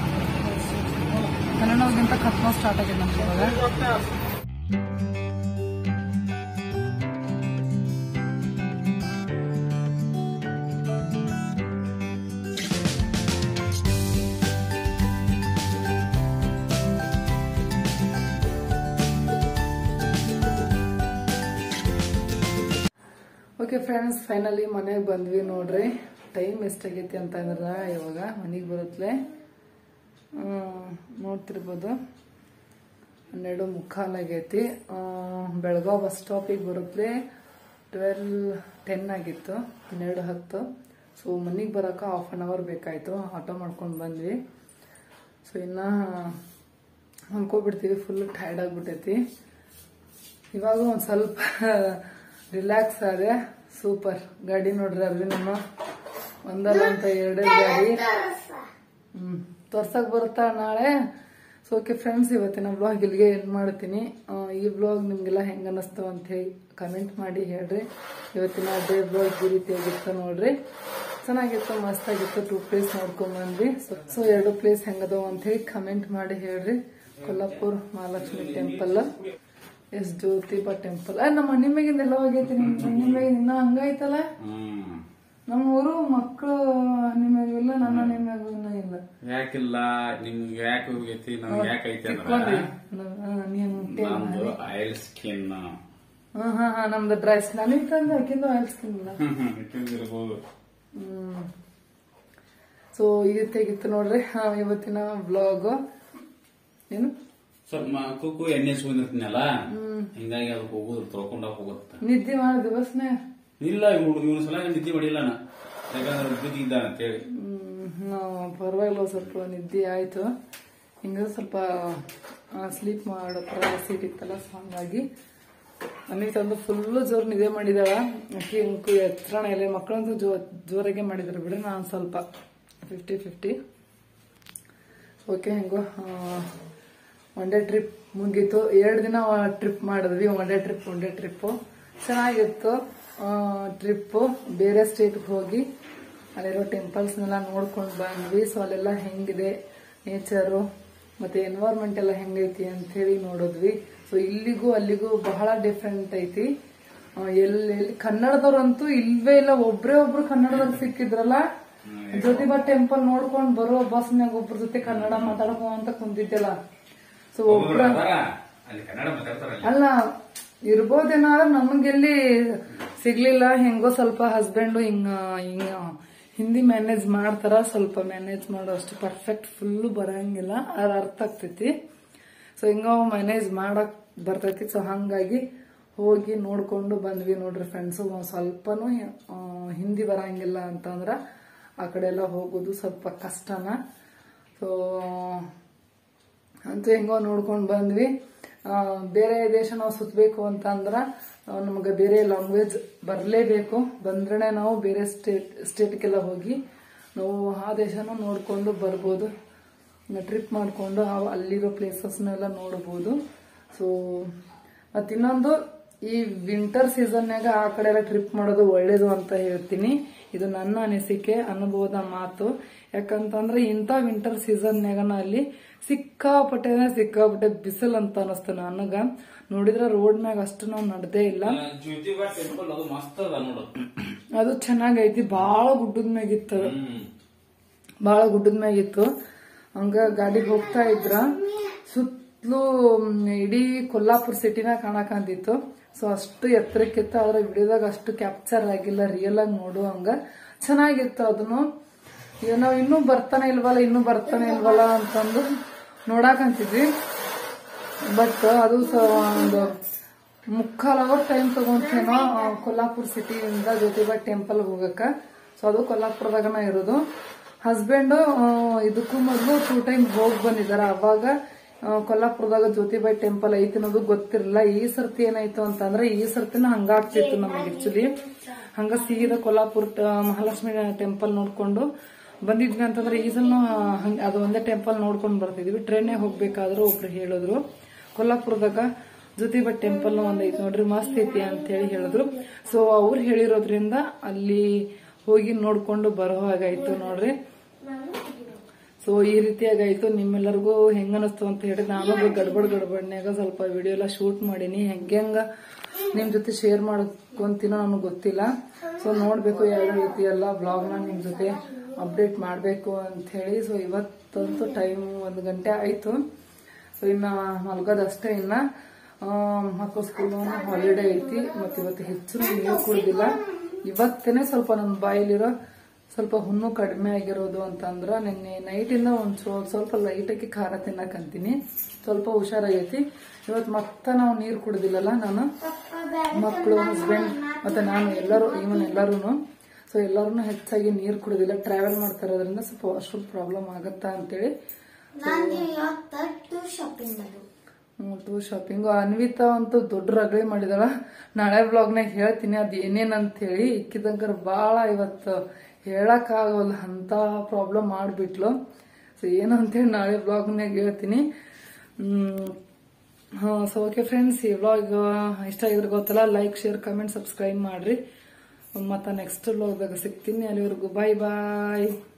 Speaker 1: ತಲೆ ನೋವಿಗಿಂತ ಕತ್ ನೋವು ಸ್ಟಾರ್ಟ್ ಆಗಿದೆ ನಮ್ಗೆ ಇವಾಗ ಓಕೆ ಫ್ರೆಂಡ್ಸ್ ಫೈನಲಿ ಮನೆಗೆ ಬಂದ್ವಿ ನೋಡ್ರಿ ಟೈಮ್ ಎಷ್ಟಾಗೈತಿ ಅಂತಂದ್ರೆ ಇವಾಗ ಮನೆಗೆ ಬರುತ್ತಲೆ ನೋಡ್ತಿರ್ಬೋದು ಹನ್ನೆರಡು ಮುಕ್ಕಾಲಾಗೈತಿ ಬೆಳಗಾವ್ ಬಸ್ ಸ್ಟಾಪಿಗೆ ಬರುತ್ತಲೆ ಟ್ವೆಲ್ ಟೆನ್ ಆಗಿತ್ತು ಹನ್ನೆರಡು ಹತ್ತು ಸೊ ಮನೆಗೆ ಬರೋಕೆ ಹಾಫ್ ಆನ್ ಅವರ್ ಬೇಕಾಯಿತು ಆಟೋ ಮಾಡ್ಕೊಂಡು ಬಂದ್ವಿ ಸೊ ಇನ್ನು ಹೊಂದ್ಕೊಬಿಡ್ತೀವಿ ಫುಲ್ ಟೈರ್ಡ್ ಆಗಿಬಿಟ್ಟೈತಿ ಇವಾಗ ಒಂದು ಸ್ವಲ್ಪ ರಿಲ್ಯಾಕ್ಸ್ ಆದೆ ಸೂಪರ್ ಗಾಡಿ ನೋಡ್ರಿ ಅಲ್ಲಿ ನಮ್ಮ ಒಂದಲ್ಲ ಅಂತ ಎರಡೇ ಗಾಡಿ ಹ್ಮ್ ತೋರ್ಸಕ್ ಬರುತ್ತಾ ನಾಳೆ ಸೊ ಓಕೆ ಫ್ರೆಂಡ್ಸ್ ಇವತ್ತಿನ ಬ್ಲಾಗ್ ಇಲ್ಲಿಗೆ ಏನು ಮಾಡ್ತೀನಿ ಆ, ಈ ಬ್ಲಾಗ್ ನಿಮ್ಗೆಲ್ಲ ಹೆಂಗ ಅನ್ನಿಸ್ತು ಅಂತ ಹೇಳಿ ಕಮೆಂಟ್ ಮಾಡಿ ಹೇಳ್ರಿ ಇವತ್ತಿನ ಡೇ ಬ್ಲಾಗ್ ಈ ರೀತಿಯಾಗಿತ್ತು ನೋಡ್ರಿ ಚೆನ್ನಾಗಿತ್ತು ಮಸ್ತ್ ಆಗಿತ್ತು ಟೂ ಪ್ಲೇಸ್ ನೋಡ್ಕೊಂಡ್ ಬಂದ್ವಿ ಸೊ ಎರಡು ಪ್ಲೇಸ್ ಹೆಂಗದವ ಅಂತ ಹೇಳಿ ಕಮೆಂಟ್ ಮಾಡಿ ಹೇಳ್ರಿ ಕೊಲ್ಲಾಪುರ್ ಮಹಾಲಕ್ಷ್ಮಿ ಟೆಂಪಲ್ ಎಸ್ ಜ್ಯೋತಿಬಾ ಟೆಂಪಲ್ ನಮ್ಮ ಮನೆ ಮ್ಯಾಗಿಂದ ಎಲ್ಲ ಹೋಗೈತಿ ನಿಮ್ ಮನೆ ಮ್ಯಾಗಿಂದ ಇನ್ನ ಹಂಗೈತಲ್ಲ
Speaker 2: ಹ್ಮ್
Speaker 1: ನಮ್ಮ ಊರು ಮಕ್ಕಳು ನಿಮಗೂ ಇಲ್ಲ ನನ್ನ ನಿಮಗೂ ಇನ್ನೂ ಇಲ್ಲ
Speaker 2: ಯಾಕಿಲ್ಲ ನಿಮ್ಗೆ ಯಾಕೆ ಹೋಗೈತಿ ನಮ್ಗೆ ಯಾಕೆ ಐತಿ ಅಂದ್ರ
Speaker 1: ತಿಳ್ಕೊಂಡ್ರಿ? ನ- ಹಾ, ನೀನ್ ಮುಟ್ಟೆ
Speaker 2: ನಮ್ದು ಆಯಿಲ್ ಸ್ಕಿನ್
Speaker 1: ಹಾ ಹಾ ಹಾ ನಮ್ದು ಡ್ರೆಸ್ ನನಗ್ ತಂದು ಹಾಕಿಂದು ಆಯಿಲ್ ಸ್ಕಿನ್ ಇಲ್ಲ
Speaker 2: ಇಟ್ಟಿರ್ಬೋದು
Speaker 1: ಹ್ಮ್ ಸೊ ಈ ರೀತಿಯಾಗಿತ್ತು ನೋಡ್ರಿ ಹಾ, ಇವತ್ತಿನ ವ್ಲಾಗ್ ಏನು
Speaker 2: ಸ್ವಲ್ಪ ಮಕ್ಕಕ್ಕೂ ಎಣ್ಣೆ ಸುಂದಿರ್ತೀನಲ್ಲ ಹಿಂಗಾಗಿ ಅದು ಹೋಗುದು ತೊಳ್ಕೊಂಡ ಹೋಗುತ್ತೆ
Speaker 1: ನಿದ್ದೆ ಮಾಡಿ ದಿವಸನೇ
Speaker 2: ಇಲ್ಲ ಇವ್ನು ಇವನು ಸಲ ನಿದ್ದೆ ಮಾಡಿಲ್ಲ ನಾ ಯಾಕಂದ್ರೆ ಉದ್ಯೋಗಿ ಇದ್ದಾನೆ ಅಂತೇಳಿ
Speaker 1: ಹ್ಮ್ ನಾವು ಪರವಾಗಿಲ್ಲ ಸ್ವಲ್ಪ ನಿದ್ದೆ ಆಯ್ತು ಹಿಂಗ ಸ್ವಲ್ಪ ಸ್ಲೀಪ್ ಮಾಡೋ ಥರ ಸೀಟ್ ಇತ್ತಲ್ಲ ಸೊ ಹಂಗಾಗಿ ನನಗೆ ತಂದು ಫುಲ್ಲು ಜೋರು ನಿದ್ದೆ ಮಾಡಿದಾಳ ಆಕೆ ಇಂಕು ಎತ್ತರಣ ಇಲ್ಲ ಮಕ್ಕಳಂತೂ ಜೋ ಜೋರಾಗೆ ಮಾಡಿದ್ರು ಬಿಡಿ ನಾನು ಸ್ವಲ್ಪ ಫಿಫ್ಟಿ ಫಿಫ್ಟಿ ಓಕೆ ಹೆಂಗೋ ಒನ್ ಡೇ ಟ್ರಿಪ್ ಮುಗೀತು ಎರಡು ದಿನ ಟ್ರಿಪ್ ಮಾಡಿದ್ವಿ one day trip one day trip ಚೆನ್ನಾಗಿತ್ತು ಟ್ರಿಪ್ಪು ಬೇರೆ ಸ್ಟೇಟ್ಗೆ ಹೋಗಿ ಅಲ್ಲಿರೋ ಟೆಂಪಲ್ಸ್ನೆಲ್ಲ ನೋಡ್ಕೊಂಡು ಬಂದ್ವಿ ಸೊ ಅಲ್ಲೆಲ್ಲ ಹೆಂಗಿದೆ ನೇಚರು ಮತ್ತೆ ಎನ್ವೈರ್ಮೆಂಟ್ ಎಲ್ಲ ಹೆಂಗೈತಿ ಅಂತ ಹೇಳಿ ನೋಡಿದ್ವಿ ಸೊ ಇಲ್ಲಿಗೂ ಅಲ್ಲಿಗೂ ಬಹಳ ಡಿಫ್ರೆಂಟ್ ಐತಿ ಆ, ಎಲ್ಲಿ ಎಲ್ಲಿ ಕನ್ನಡದವ್ರಂತೂ ಇಲ್ವೇ ಇಲ್ಲ ಒಬ್ರೇ ಒಬ್ರು ಕನ್ನಡದವ್ರು ಸಿಕ್ಕಿದ್ರಲ್ಲ ಜ್ಯೋತಿಬಾ ಟೆಂಪಲ್ ನೋಡ್ಕೊಂಡ್ ಬರೋ ಬಸ್ನಾಗ ಒಬ್ರ ಜೊತೆ ಕನ್ನಡ ಮಾತಾಡ್ಕೊಂತ ಕುಂತಿದ್ದೆಲ್ಲ ಸೊ ಒಬ್ರ
Speaker 2: ಅದಾರ, ಅಲ್ಲಿ ಕನ್ನಡ ಮಾತಾಡ್ತಾರಲ್ಲ
Speaker 1: ಅಲ್ಲ ಇರ್ಬೋದೇನಾದ್ರೆ ನಮಗೆಲ್ಲಿ ಸಿಗ್ಲಿಲ್ಲ ಹೆಂಗೋ ಸ್ವಲ್ಪ ಹಸ್ಬೆಂಡು ಹಿಂಗ ಹಿಂಗ ಹಿಂದಿ ಮ್ಯಾನೇಜ್ ಮಾಡ್ತಾರ ಸ್ವಲ್ಪ ಮ್ಯಾನೇಜ್ ಮಾಡೋ ಅಷ್ಟು ಪರ್ಫೆಕ್ಟ್ ಫುಲ್ಲು ಬರಂಗಿಲ್ಲ ಅದು ಅರ್ಥ ಆಗ್ತೈತಿ ಸೊ ಹಿಂಗ ಮ್ಯಾನೇಜ್ ಮಾಡಕ್ ಬರ್ತೈತಿ ಸೊ ಹಂಗಾಗಿ ಹೋಗಿ ನೋಡ್ಕೊಂಡು ಬಂದ್ವಿ ನೋಡ್ರಿ ಫ್ರೆಂಡ್ಸು ಸ್ವಲ್ಪನೂ ಆ, ಹಿಂದಿ ಬರಂಗಿಲ್ಲ ಅಂತಂದ್ರ ಆ ಕಡೆ ಎಲ್ಲ ಹೋಗೋದು ಸ್ವಲ್ಪ ಕಷ್ಟನ ಸೊ ಅಂತೂ ಹೆಂಗೋ ನೋಡ್ಕೊಂಡು ಬಂದ್ವಿ ಆ, ಬೇರೆ ದೇಶ ನಾವು ಸುತ್ತಬೇಕು ಅಂತಂದ್ರ ನಮಗೆ ಬೇರೆ ಲ್ಯಾಂಗ್ವೇಜ್ ಬರಲೇಬೇಕು ಬಂದ್ರೆ ನಾವು ಬೇರೆ ಸ್ಟೇಟ್ ಸ್ಟೇಟ್ಗೆಲ್ಲ ಹೋಗಿ ನಾವು ಆ ದೇಶನೂ ನೋಡ್ಕೊಂಡು ಬರ್ಬೋದು ಟ್ರಿಪ್ ಮಾಡಿಕೊಂಡು ಅಲ್ಲಿರೋ ಪ್ಲೇಸಸ್ನೆಲ್ಲ ನೋಡ್ಬೋದು ಸೊ ಮತ್ತು ಇನ್ನೊಂದು ಈ ವಿಂಟರ್ ಸೀಸನ್ಯಾಗ ಆ ಕಡೆ ಎಲ್ಲ ಟ್ರಿಪ್ ಮಾಡೋದು ಒಳ್ಳೇದು ಅಂತ ಹೇಳ್ತೀನಿ ಇದು ನನ್ನ ಅನಿಸಿಕೆ ಅನುಭವದ ಮಾತು ಯಾಕಂತಂದ್ರೆ ಇಂಥ ವಿಂಟರ್ ಸೀಸನ್ಯಾಗ ಅಲ್ಲಿ ಸಿಕ್ಕಾಪಟ್ಟೆ ಅಂದ್ರೆ ಸಿಕ್ಕಾಪಟ್ಟೆ ಬಿಸಿಲು ಅಂತ ಅನಿಸ್ತು ನನಗ ನೋಡಿದ್ರೆ ರೋಡ್ ಮ್ಯಾಗ ಅಷ್ಟು ನಾವು ನಡ್ದೇ ಇಲ್ಲ
Speaker 2: ಜ್ಯೋತಿಬಾ ಟೆಂಪಲ್ ಅದು ಮಸ್ತ್ ಅದ ನೋಡು
Speaker 1: ಅದು ಚೆನ್ನಾಗೈತಿ ಬಾಳ ಗುಡ್ಡದ ಮ್ಯಾಗಿತ್ತು ಅದು.
Speaker 2: ಹ್ಮ್
Speaker 1: ಭಾಳ ಗುಡ್ಡದ ಮ್ಯಾಗಿತ್ತು ಹಂಗ ಗಾಡಿಗೆ ಹೋಗ್ತಾ ಇದ್ರ ಸುತ್ತಲೂ ಇಡೀ ಕೊಲ್ಲಾಪುರ ಸಿಟಿನ ಕಾಣಕಂತಿತ್ತು ಸೊ ಅಷ್ಟು ಎತ್ತರಕ್ಕಿತ್ತು ಆದ್ರೆ ವಿಡಿಯೋದಾಗ ಅಷ್ಟು ಕ್ಯಾಪ್ಚರ್ ಆಗಿಲ್ಲ ರಿಯಲ್ ಆಗಿ ನೋಡು ಹಂಗ ಚೆನ್ನಾಗಿತ್ತು ಅದನ್ನು ಈಗ ನಾವ್ ಇನ್ನೂ ಬರ್ತಾನೆ ಇಲ್ವಲ್ಲ ಇನ್ನೂ ಬರ್ತಾನೆ ಇಲ್ವಲ್ಲ ಅಂತಂದು ನೋಡಾಕಂತಿದ್ವಿ ಬಟ್ ಅದು ಸ ಒಂದು ಮುಕ್ಕಾಲ್ ಅವರ್ ಟೈಮ್ ತಗೊಂತೇನೋ ಆ, ಕೊಲ್ಲಾಪುರ ಸಿಟಿಯಿಂದ ಜ್ಯೋತಿಬಾ ಟೆಂಪಲ್ ಹೋಗಕ್ಕ ಸೊ ಅದು ಕೊಲ್ಲಾಪುರದಾಗನ ಇರೋದು ಹಸ್ಬೆಂಡ್ ಇದಕ್ಕೂ ಮೊದಲು ಟೂ ಟೈಮ್ ಹೋಗಿ ಬಂದಿದ್ದಾರೆ ಅವಾಗ ಆ, ಕೊಲ್ಲಾಪುರದಾಗ ಜ್ಯೋತಿಬಾಯಿ ಟೆಂಪಲ್ ಐತಿ ಅನ್ನೋದು ಗೊತ್ತಿರಲಿಲ್ಲ ಈ ಸರ್ತಿ ಏನಾಯ್ತು ಅಂತಂದ್ರೆ ಈ ಸರ್ತಿನ ಹಂಗಾಗ್ತಿತ್ತು ನಮಗೆ ಆಕ್ಚುಲಿ ಹಂಗ ಸೀದಾ ಕೊಲ್ಲಾಪುರ ಟ- ಮಹಾಲಕ್ಷ್ಮಿ ಟೆಂಪಲ್ ನೋಡ್ಕೊಂಡು ಬಂದಿದ್ವಿ ಅಂತಂದ್ರೆ ಈ ಸಲ ಹಂಗ ಅದು ಒಂದೇ ಟೆಂಪಲ್ ನೋಡ್ಕೊಂಡು ಬರ್ತಿದ್ವಿ ಟ್ರೈನೇ ಹೋಗ್ಬೇಕಾದ್ರು ಒಬ್ರು ಹೇಳಿದ್ರು ಕೊಲ್ಲಾಪುರದಾಗ ಜ್ಯೋತಿಬಾ ಟೆಂಪಲ್ ಒಂದ್ ಐತಿ ನೋಡ್ರಿ ಮಸ್ತ್ ಐತಿ ಅಂತ ಹೇಳಿ ಹೇಳಿದ್ರು ಸೊ ಅವ್ರು ಹೇಳಿರೋದ್ರಿಂದ ಅಲ್ಲಿ ಹೋಗಿ ನೋಡ್ಕೊಂಡು ಬರೋ ಹಾಗಾಯ್ತು ನೋಡ್ರಿ ಸೊ ಈ ರೀತಿಯಾಗಿ ಆಯ್ತು ನಿಮ್ಮೆಲ್ಲರಿಗೂ ಹೆಂಗ ಅನಿಸ್ತು ಅಂತ ಹೇಳಿ ನಾನು ಗಡ್ಬಡ್ ಗಡ್ಬಡ್ನ್ಯಾಗ ಸ್ವಲ್ಪ ವಿಡಿಯೋ ಎಲ್ಲ ಶೂಟ್ ಮಾಡೀನಿ ಹೆಂಗ ನಿಮ್ ಜೊತೆ ಶೇರ್ ಮಾಡ್ಕೊಂತೀನೋ ನನಗೆ ಗೊತ್ತಿಲ್ಲ ಸೊ ನೋಡ್ಬೇಕು ಯಾವ ರೀತಿ ಎಲ್ಲ ಬ್ಲಾಗ್ನ ನಿಮ್ ಜೊತೆ ಅಪ್ಡೇಟ್ ಮಾಡಬೇಕು ಅಂತ ಹೇಳಿ ಸೊ ಇವತ್ತಂತೂ ಟೈಮ್ ಒಂದು ಗಂಟೆ ಆಯ್ತು ಸೊ ಇನ್ನ ಮಲ್ಗೋದಷ್ಟೇ ಇನ್ನ ಮಕ್ಕಳು ಸ್ಕೂಲ್ ಹಾಲಿಡೇ ಐತಿ ಮತ್ತೆ ಇವತ್ತು ಹೆಚ್ಚು ನೀರು ಕುಡ್ದಿಲ್ಲ ಇವತ್ತೇನೆ ಸ್ವಲ್ಪ ನನ್ನ ಬಾಯಲ್ಲಿರೋ ಸ್ವಲ್ಪ ಹುಣ್ಣು ಕಡಿಮೆ ಆಗಿರೋದು ಅಂತಂದ್ರ ನಿನ್ನೆ ನೈಟಿಂದ ಒಂದ್ ಸ್ವ- ಸ್ವಲ್ಪ ಲೈಟಾಗಿ ಖಾರ ತಿನ್ನಕಂತೀನಿ ಸ್ವಲ್ಪ ಹುಷಾರಾಗೈತಿ ಇವತ್ತು ಮತ್ತೆ ನಾವು ನೀರು ಕುಡ್ದಿಲ್ಲಲ್ಲ ನಾನು ಮಕ್ಕಳು ಹಸ್ಬೆಂಡ್ ಮತ್ತೆ ನಾನು ಎಲ್ಲರೂ ಇವನ್ ಎಲ್ಲರೂ ಸೊ ಎಲ್ಲರೂ ಹೆಚ್ಚಾಗಿ ನೀರು ಕುಡಿದಿಲ್ಲ ಟ್ರಾವೆಲ್ ಮಾಡ್ತಾ ಇರೋದ್ರಿಂದ ಸ್ವಲ್ಪ ವಾಶ್ರೂಮ್ ಪ್ರಾಬ್ಲಮ್ ಆಗತ್ತಾ ಅಂತೇಳಿ
Speaker 3: ನಾನು ಇವತ್ತು ಟೂ ಶಾಪಿಂಗ್ ಅದು
Speaker 1: ಟೂ ಶಾಪಿಂಗ್ ಅನ್ವಿತಾ ಅಂತೂ ದೊಡ್ಡ ರಗಳೆ ಮಾಡಿದಾಳ ನಾಳೆ ಬ್ಲಾಗ್ನಾಗ ಹೇಳ್ತೀನಿ ಅದ್ ಏನೇನ್ ಅಂತ ಹೇಳಿ ಇಕ್ಕಿದಂಕರ್ ಬಾಳ ಇವತ್ತು ಹೇಳಕ್ ಆಗೋಲ್ಲ ಅಂತ ಪ್ರಾಬ್ಲಮ್ ಮಾಡ್ಬಿಟ್ಲು ಸೊ ಏನಂತೇಳಿ ನಾಳೆ ಬ್ಲಾಗ್ನಾಗ ಹೇಳ್ತೀನಿ ಸೊ ಓಕೆ ಫ್ರೆಂಡ್ಸ್ ಈ ವ್ಲಾಗ್ ಇಷ್ಟ ಆಗಿದ್ರೆ ಗೊತ್ತಲ್ಲ ಲೈಕ್ ಶೇರ್ ಕಮೆಂಟ್ ಸಬ್ಸ್ಕ್ರೈಬ್ ಮಾಡ್ರಿ ಮತ್ತೆ ನೆಕ್ಸ್ಟ್ ವ್ಲಾಗ್ದಾಗ ಸಿಗ್ತೀನಿ ಅಲ್ಲಿವರೆಗೂ ಬಾಯ್ ಬಾಯ್